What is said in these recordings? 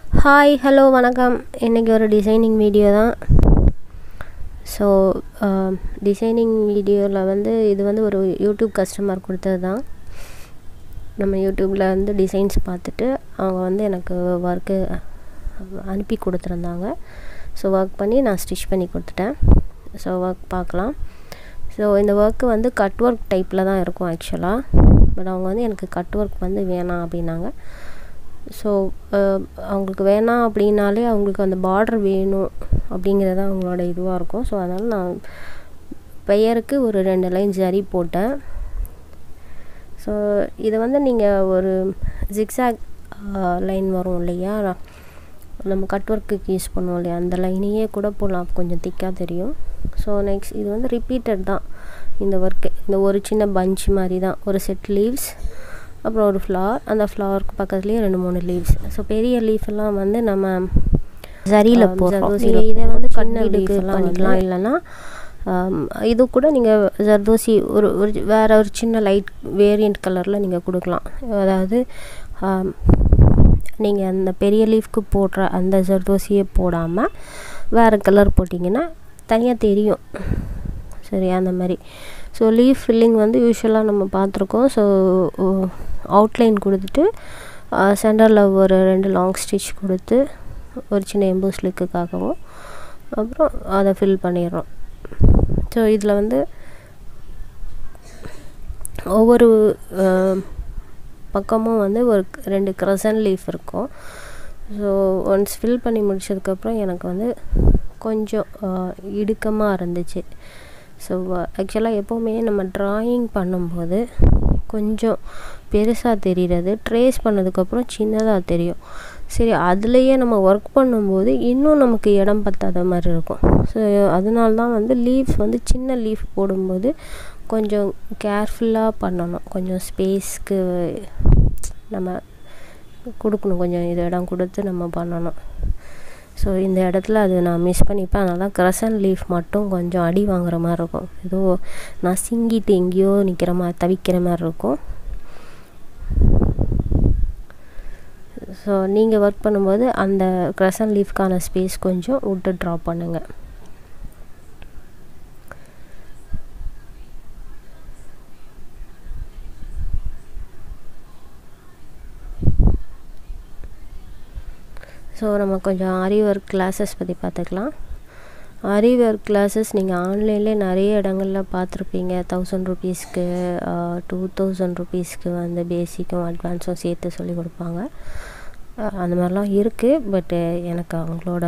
hi hello வணக்கம் இன்றைக்கி ஒரு டிசைனிங் வீடியோ தான் ஸோ டிசைனிங் வீடியோவில் வந்து இது வந்து ஒரு யூடியூப் கஸ்டமர் கொடுத்தது தான் நம்ம யூடியூப்பில் வந்து டிசைன்ஸ் பார்த்துட்டு அவங்க வந்து எனக்கு ஒர்க்கு அனுப்பி கொடுத்துருந்தாங்க ஸோ ஒர்க் பண்ணி நான் ஸ்டிச் பண்ணி கொடுத்துட்டேன் ஸோ ஒர்க் பார்க்கலாம் ஸோ இந்த ஒர்க்கு வந்து கட் ஒர்க் டைப்பில் தான் இருக்கும் ஆக்சுவலாக பட் அவங்க வந்து எனக்கு கட் ஒர்க் வந்து வேணாம் அப்படின்னாங்க ஸோ அவங்களுக்கு வேணாம் அப்படின்னாலே அவங்களுக்கு அந்த பார்டர் வேணும் அப்படிங்கிறது அவங்களோட இதுவாக இருக்கும் ஸோ அதனால் நான் பெயருக்கு ஒரு ரெண்டு லைன் ஜரி போட்டேன் ஸோ இதை வந்து நீங்கள் ஒரு ஜிக்ஸாக் லைன் வரும் இல்லையா நம்ம கட் ஒர்க்குக்கு யூஸ் பண்ணுவோம் இல்லையா அந்த லைனையே கூட போடலாம் கொஞ்சம் திக்காக தெரியும் ஸோ நெக்ஸ்ட் இது வந்து ரிப்பீட்டட் தான் இந்த ஒர்க்கு இந்த ஒரு சின்ன பஞ்ச் மாதிரி தான் ஒரு செட் லீவ்ஸ் அப்புறம் ஒரு ஃப்ளவர் அந்த ஃப்ளவருக்கு பக்கத்துலேயே ரெண்டு மூணு லீவ்ஸ் ஸோ பெரிய லீஃப் எல்லாம் வந்து நம்ம சரியில் போடுறோம் நீங்கள் இதை வந்து கண்ணீடுக்கு பண்ணிக்கலாம் இல்லைன்னா இது கூட நீங்கள் ஜர்தோசி ஒரு ஒரு வேறு ஒரு சின்ன லைட் வேரியண்ட் கலரில் நீங்கள் கொடுக்கலாம் அதாவது நீங்கள் அந்த பெரிய லீஃப்க்கு போடுற அந்த ஜர்தோசியை போடாமல் வேறு கலர் போட்டிங்கன்னா தனியாக தெரியும் சரி அந்த மாதிரி ஸோ லீஃப் ஃபில்லிங் வந்து யூஸ்வலாக நம்ம பார்த்துருக்கோம் ஸோ அவுட்லைன் கொடுத்துட்டு சென்டரில் ஒரு ரெண்டு லாங் ஸ்டிச் கொடுத்து ஒரு சின்ன எம்போஸ் லுக்குக்காகவும் அப்புறம் அதை ஃபில் பண்ணிடுறோம் ஸோ இதில் வந்து ஒவ்வொரு பக்கமும் வந்து ஒரு ரெண்டு க்ரசன் லீஃப் இருக்கும் ஸோ ஒன்ஸ் ஃபில் பண்ணி முடிச்சதுக்கப்புறம் எனக்கு வந்து கொஞ்சம் இடுக்கமாக இருந்துச்சு ஸோ ஆக்சுவலாக எப்போவுமே நம்ம ட்ராயிங் பண்ணும்போது கொஞ்சம் பெருசாக தெரிகிறது ட்ரேஸ் பண்ணதுக்கப்புறம் சின்னதாக தெரியும் சரி அதுலேயே நம்ம ஒர்க் பண்ணும்போது இன்னும் நமக்கு இடம் பத்தாத மாதிரி இருக்கும் ஸோ அதனால தான் வந்து லீஃப் வந்து சின்ன லீஃப் போடும்போது கொஞ்சம் கேர்ஃபுல்லாக பண்ணணும் கொஞ்சம் ஸ்பேஸ்க்கு நம்ம கொடுக்கணும் கொஞ்சம் இது இடம் கொடுத்து நம்ம பண்ணணும் ஸோ இந்த இடத்துல அது நான் மிஸ் பண்ணிப்பேன் அதனால தான் க்ரசன் லீஃப் மட்டும் கொஞ்சம் அடி வாங்குற மாதிரி இருக்கும் ஏதோ நான் சிங்கிட்டு எங்கேயோ நிற்கிற மாதிரி தவிக்கிற மாதிரி இருக்கும் ஸோ நீங்கள் ஒர்க் பண்ணும்போது அந்த க்ரசன் லீஃப்க்கான ஸ்பேஸ் கொஞ்சம் விட்டு ட்ரா பண்ணுங்கள் ஸோ நம்ம கொஞ்சம் ஆரி ஒர்க் கிளாஸஸ் பற்றி பார்த்துக்கலாம் ஆரி ஒர்க் கிளாஸஸ் நீங்கள் ஆன்லைன்லேயே நிறைய இடங்களில் பார்த்துருப்பீங்க தௌசண்ட் ருபீஸ்க்கு டூ தௌசண்ட் ருபீஸ்க்கு வந்து பேசிக்கும் அட்வான்ஸும் சேர்த்து சொல்லி கொடுப்பாங்க அந்த மாதிரிலாம் இருக்குது பட்டு எனக்கு அவங்களோட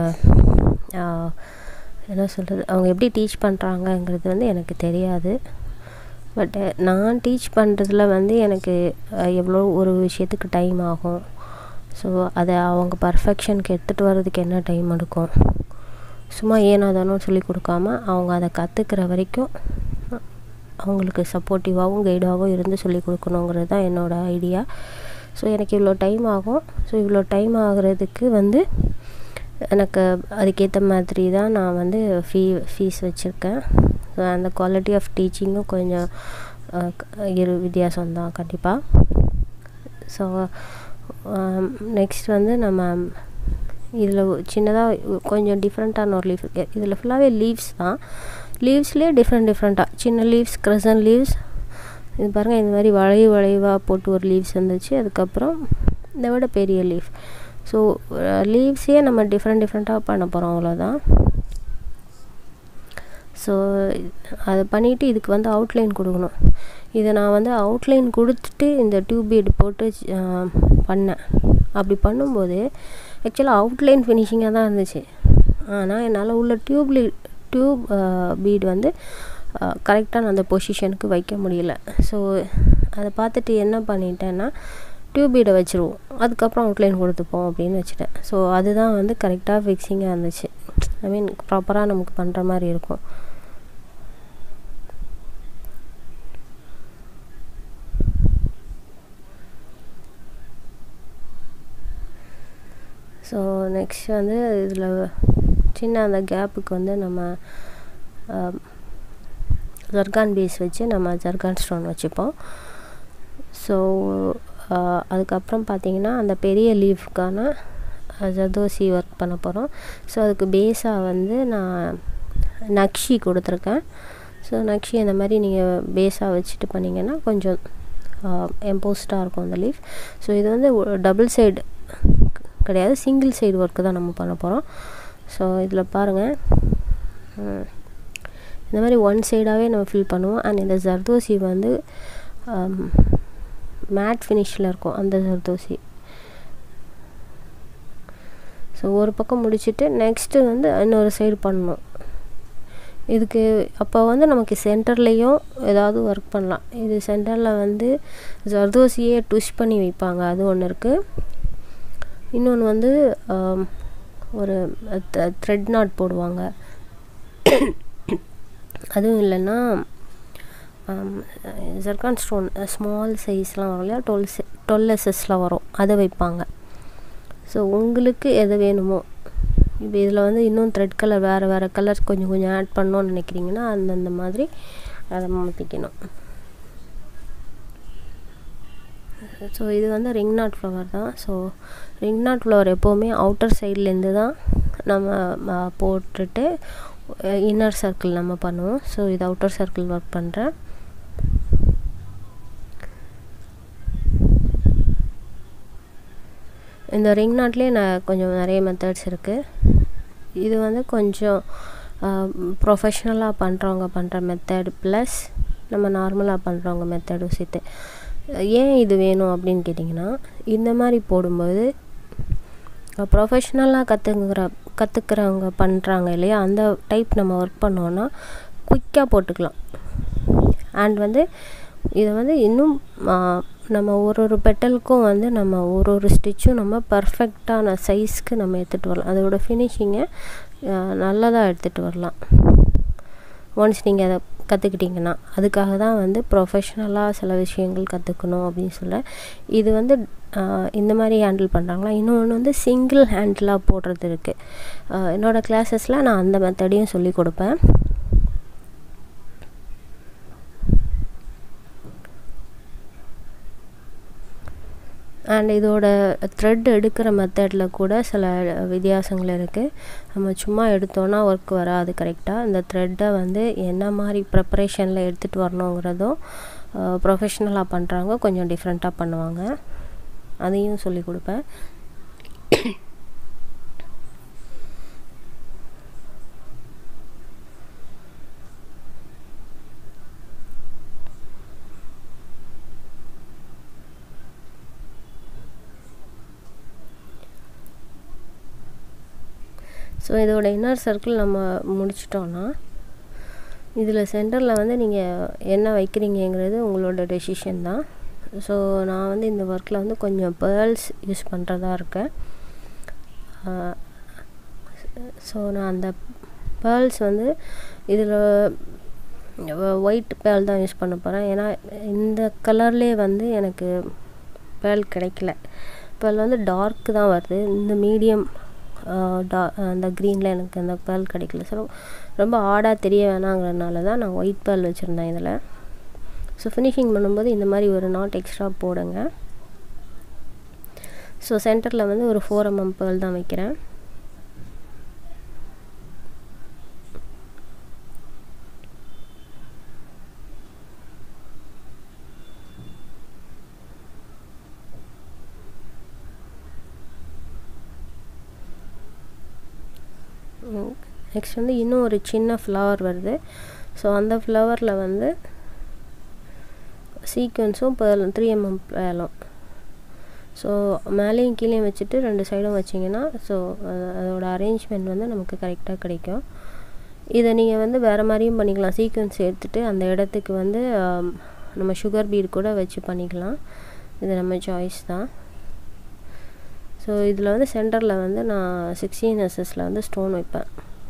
என்ன சொல்கிறது அவங்க எப்படி டீச் பண்ணுறாங்கங்கிறது வந்து எனக்கு தெரியாது பட்டு நான் டீச் பண்ணுறதுல வந்து எனக்கு எவ்வளோ ஒரு விஷயத்துக்கு டைம் ஆகும் ஸோ அதை அவங்க பர்ஃபெக்ஷனுக்கு எடுத்துகிட்டு வர்றதுக்கு என்ன டைம் எடுக்கும் சும்மா ஏனோ தானோ சொல்லி கொடுக்காம அவங்க அதை கற்றுக்கிற வரைக்கும் அவங்களுக்கு சப்போர்ட்டிவாகவும் கைடாகவும் இருந்து சொல்லி கொடுக்கணுங்கிறது தான் என்னோடய ஐடியா ஸோ எனக்கு இவ்வளோ டைம் ஆகும் ஸோ இவ்வளோ டைம் ஆகிறதுக்கு வந்து எனக்கு அதுக்கேற்ற மாதிரி தான் நான் வந்து ஃபீ ஃபீஸ் வச்சுருக்கேன் ஸோ அந்த குவாலிட்டி ஆஃப் டீச்சிங்கும் கொஞ்சம் இரு வித்தியாசம்தான் கண்டிப்பாக ஸோ நெக்ஸ்ட் வந்து நம்ம இதில் சின்னதாக கொஞ்சம் டிஃப்ரெண்ட்டான ஒரு லீஃப் இதில் ஃபுல்லாகவே லீவ்ஸ் தான் லீவ்ஸ்லேயே டிஃப்ரெண்ட் டிஃப்ரெண்ட்டாக சின்ன லீவ்ஸ் க்ரசன் லீவ்ஸ் இது பாருங்கள் இந்த மாதிரி வளைவு வளைவாக போட்டு ஒரு லீவ்ஸ் வந்துச்சு அதுக்கப்புறம் இதை விட பெரிய லீஃப் ஸோ லீவ்ஸே நம்ம டிஃப்ரெண்ட் டிஃப்ரெண்ட்டாக பண்ண போகிறோம் அவ்வளோதான் ஸோ அதை பண்ணிவிட்டு இதுக்கு வந்து அவுட்லைன் கொடுக்கணும் இதை நான் வந்து அவுட்லைன் கொடுத்துட்டு இந்த டியூப் பீட் போட்டு பண்ணேன் அப்படி பண்ணும்போது ஆக்சுவலாக அவுட்லைன் ஃபினிஷிங்காக தான் இருந்துச்சு ஆனால் என்னால் உள்ள டியூப்லி டியூப் பீட் வந்து கரெக்டான அந்த பொசிஷனுக்கு வைக்க முடியல ஸோ அதை பார்த்துட்டு என்ன பண்ணிட்டேன்னா டியூப் பீடை வச்சுருவோம் அதுக்கப்புறம் அவுட்லைன் கொடுத்துப்போம் அப்படின்னு வச்சுட்டேன் ஸோ அதுதான் வந்து கரெக்டாக ஃபிக்ஸிங்காக இருந்துச்சு ஐ மீன் ப்ராப்பராக நமக்கு பண்ணுற மாதிரி இருக்கும் ஸோ நெக்ஸ்ட் வந்து இதில் சின்ன அந்த கேப்புக்கு வந்து நம்ம ஜர்கான் பீஸ் வச்சு நம்ம ஜர்கான் ஸ்டோன் வச்சுப்போம் ஸோ அதுக்கப்புறம் பார்த்தீங்கன்னா அந்த பெரிய லீஃப்க்கான ஜர்தோசி ஒர்க் பண்ண போகிறோம் ஸோ அதுக்கு பேஸாக வந்து நான் நக்ஷி கொடுத்துருக்கேன் ஸோ நக்ஷி அந்த மாதிரி நீங்கள் பேஸாக வச்சுட்டு பண்ணிங்கன்னா கொஞ்சம் எம்போஸ்டாக இருக்கும் அந்த லீஃப் ஸோ இது வந்து டபுள் சைடு கிடையாது சிங்கிள் சைடு ஒர்க்கு தான் நம்ம பண்ண போகிறோம் ஸோ இதில் பாருங்கள் இந்த மாதிரி ஒன் சைடாகவே நம்ம ஃபில் பண்ணுவோம் அண்ட் இந்த ஜர்தோசி வந்து மேட் ஃபினிஷில் இருக்கும் அந்த ஜர்தோசி ஸோ ஒரு பக்கம் முடிச்சுட்டு நெக்ஸ்ட்டு வந்து இன்னொரு சைடு பண்ணணும் இதுக்கு அப்போ வந்து நமக்கு சென்டர்லேயும் ஏதாவது ஒர்க் பண்ணலாம் இது சென்டரில் வந்து ஜர்தோசியே ட்விஷ் பண்ணி வைப்பாங்க அது ஒன்று இருக்குது இன்னொன்று வந்து ஒரு த்ரெட் நாட் போடுவாங்க அதுவும் இல்லைன்னா ஜர்கான் ஸ்டோன் ஸ்மால் சைஸ்லாம் வரும் இல்லையா டுவெல் டுவெல் எஸ்எஸ்லாம் வரும் அதை வைப்பாங்க ஸோ உங்களுக்கு எது வேணுமோ இப்போ இதில் வந்து இன்னும் த்ரெட் கலர் வேறு வேறு கலர்ஸ் கொஞ்சம் கொஞ்சம் ஆட் பண்ணோன்னு நினைக்கிறீங்கன்னா அந்தந்த மாதிரி அதை மாற்றிக்கணும் ஸோ இது வந்து ரிங் நாட் ஃப்ளவர் தான் ஸோ ரிங் நாட் ஃப்ளவர் எப்போவுமே அவுட்டர் சைட்லேருந்து தான் நம்ம போட்டுட்டு இன்னர் சர்க்கிள் நம்ம பண்ணுவோம் ஸோ இது அவுட்டர் சர்க்கிள் ஒர்க் பண்ணுறேன் இந்த ரிங் நாட்லேயே நான் கொஞ்சம் நிறைய மெத்தட்ஸ் இருக்குது இது வந்து கொஞ்சம் ப்ரொஃபஷ்னலாக பண்ணுறவங்க பண்ணுற மெத்தட் ப்ளஸ் நம்ம நார்மலாக பண்ணுறவங்க மெத்தடும் சேர்த்து ஏன் இது வேணும் அப்படின்னு கேட்டிங்கன்னா இந்த மாதிரி போடும்போது ப்ரொஃபஷ்னலாக கற்றுக்கிற கற்றுக்கிறவங்க பண்ணுறாங்க இல்லையா அந்த டைப் நம்ம ஒர்க் பண்ணோன்னா குயிக்காக போட்டுக்கலாம் அண்ட் வந்து இதை வந்து இன்னும் நம்ம ஒரு ஒரு பெட்டலுக்கும் வந்து நம்ம ஒரு ஒரு ஸ்டிச்சும் நம்ம பர்ஃபெக்டான சைஸ்க்கு நம்ம எடுத்துகிட்டு வரலாம் அதோட ஃபினிஷிங்கை நல்லதாக எடுத்துகிட்டு வரலாம் ஒன்ஸ் நீங்கள் அதை கற்றுக்கிட்டிங்கன்னா அதுக்காக தான் வந்து ப்ரொஃபஷ்னலாக சில விஷயங்கள் கற்றுக்கணும் அப்படின்னு சொல்ல இது வந்து இந்த மாதிரி ஹேண்டில் பண்ணுறாங்களா இன்னொன்று வந்து சிங்கிள் ஹேண்டிலாக போடுறது இருக்குது என்னோடய கிளாஸஸில் நான் அந்த மெத்தடையும் சொல்லி கொடுப்பேன் அண்ட் இதோட த்ரெட் எடுக்கிற மெத்தடில் கூட சில வித்தியாசங்கள் இருக்குது நம்ம சும்மா எடுத்தோன்னா ஒர்க் வராது கரெக்டாக இந்த த்ரெட்டை வந்து என்ன மாதிரி ப்ரிப்பரேஷனில் எடுத்துகிட்டு வரணுங்கிறதும் ப்ரொஃபஷ்னலாக பண்ணுறாங்க கொஞ்சம் டிஃப்ரெண்ட்டாக பண்ணுவாங்க அதையும் சொல்லி கொடுப்பேன் ஸோ இதோட இன்னர் சர்க்கிள் நம்ம முடிச்சிட்டோன்னா இதில் சென்டரில் வந்து நீங்கள் என்ன வைக்கிறீங்கிறது உங்களோட டெசிஷன் தான் ஸோ நான் வந்து இந்த ஒர்க்கில் வந்து கொஞ்சம் பேர்ல்ஸ் யூஸ் பண்ணுறதா இருக்கேன் ஸோ நான் அந்த பேர்ல்ஸ் வந்து இதில் ஒயிட் பேர்ல் தான் யூஸ் பண்ண போகிறேன் ஏன்னா இந்த கலர்லேயே வந்து எனக்கு பேர்ல் கிடைக்கல பேர்ல் வந்து டார்க் தான் வருது இந்த மீடியம் டா அந்த க்ரீனில் எனக்கு அந்த பேர்ல் கிடைக்கல ஸோ ரொம்ப ஆடாக தெரிய வேணாங்கிறதுனால தான் நான் ஒயிட் பேர்ல் வச்சுருந்தேன் இதில் ஸோ ஃபினிஷிங் பண்ணும்போது இந்த மாதிரி ஒரு நாட் எக்ஸ்ட்ரா போடுங்க ஸோ சென்டரில் வந்து ஒரு ஃபோர் எம்எம் பேர்ல் தான் வைக்கிறேன் நெக்ஸ்ட் வந்து இன்னும் ஒரு சின்ன ஃப்ளவர் வருது ஸோ அந்த ஃப்ளவரில் வந்து சீக்வன்ஸும் பேர்லும் த்ரீ எம்எம் பேர்லும் ஸோ மேலேயும் கீழே வச்சுட்டு ரெண்டு சைடும் வச்சிங்கன்னா ஸோ அதோட அரேஞ்ச்மெண்ட் வந்து நமக்கு கரெக்டாக கிடைக்கும் இதை நீங்கள் வந்து வேறு மாதிரியும் பண்ணிக்கலாம் சீக்வன்ஸ் எடுத்துகிட்டு அந்த இடத்துக்கு வந்து நம்ம சுகர் பீட் கூட வச்சு பண்ணிக்கலாம் இது நம்ம சாய்ஸ் தான் ஸோ இதில் வந்து சென்டரில் வந்து நான் சிக்ஸ்டீன் எஸ்எஸில் வந்து ஸ்டோன் வைப்பேன்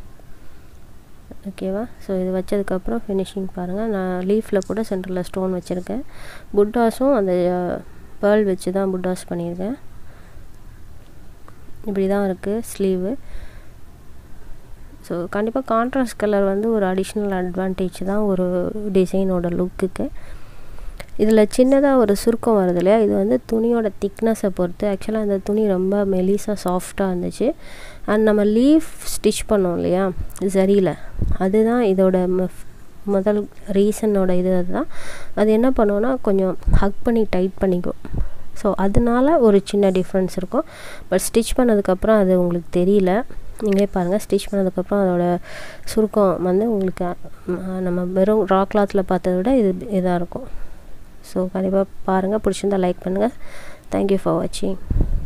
ஓகேவா ஸோ இது வச்சதுக்கப்புறம் ஃபினிஷிங் பாருங்கள் நான் லீஃபில் கூட சென்டரில் ஸ்டோன் வச்சுருக்கேன் புட்டாஸும் அந்த பேர்ல் வச்சு தான் புட்டாஸ் பண்ணியிருக்கேன் இப்படி தான் இருக்குது ஸ்லீவு ஸோ கண்டிப்பாக கான்ட்ராஸ்ட் கலர் வந்து ஒரு அடிஷ்னல் அட்வான்டேஜ் தான் ஒரு டிசைனோட லுக்குக்கு இதில் சின்னதாக ஒரு சுருக்கம் வருது இல்லையா இது வந்து துணியோட திக்னஸை பொறுத்து ஆக்சுவலாக இந்த துணி ரொம்ப மெலிசாக சாஃப்டாக இருந்துச்சு அண்ட் நம்ம லீஃப் ஸ்டிச் பண்ணோம் இல்லையா சரியில் அதுதான் இதோட முதல் ரீசனோட இது அதுதான் அது என்ன பண்ணுவோன்னா கொஞ்சம் ஹக் பண்ணி டைட் பண்ணிக்கும் ஸோ அதனால ஒரு சின்ன டிஃப்ரென்ஸ் இருக்கும் பட் ஸ்டிச் பண்ணதுக்கப்புறம் அது உங்களுக்கு தெரியல நீங்களே பாருங்கள் ஸ்டிச் பண்ணதுக்கப்புறம் அதோட சுருக்கம் வந்து உங்களுக்கு நம்ம வெறும் ரா கிளாத்தில் பார்த்ததை விட இது இதாக இருக்கும் ஸோ கண்டிப்பாக பாருங்கள் பிடிச்சிருந்தா லைக் பண்ணுங்கள் தேங்க்யூ ஃபார் வாட்சிங்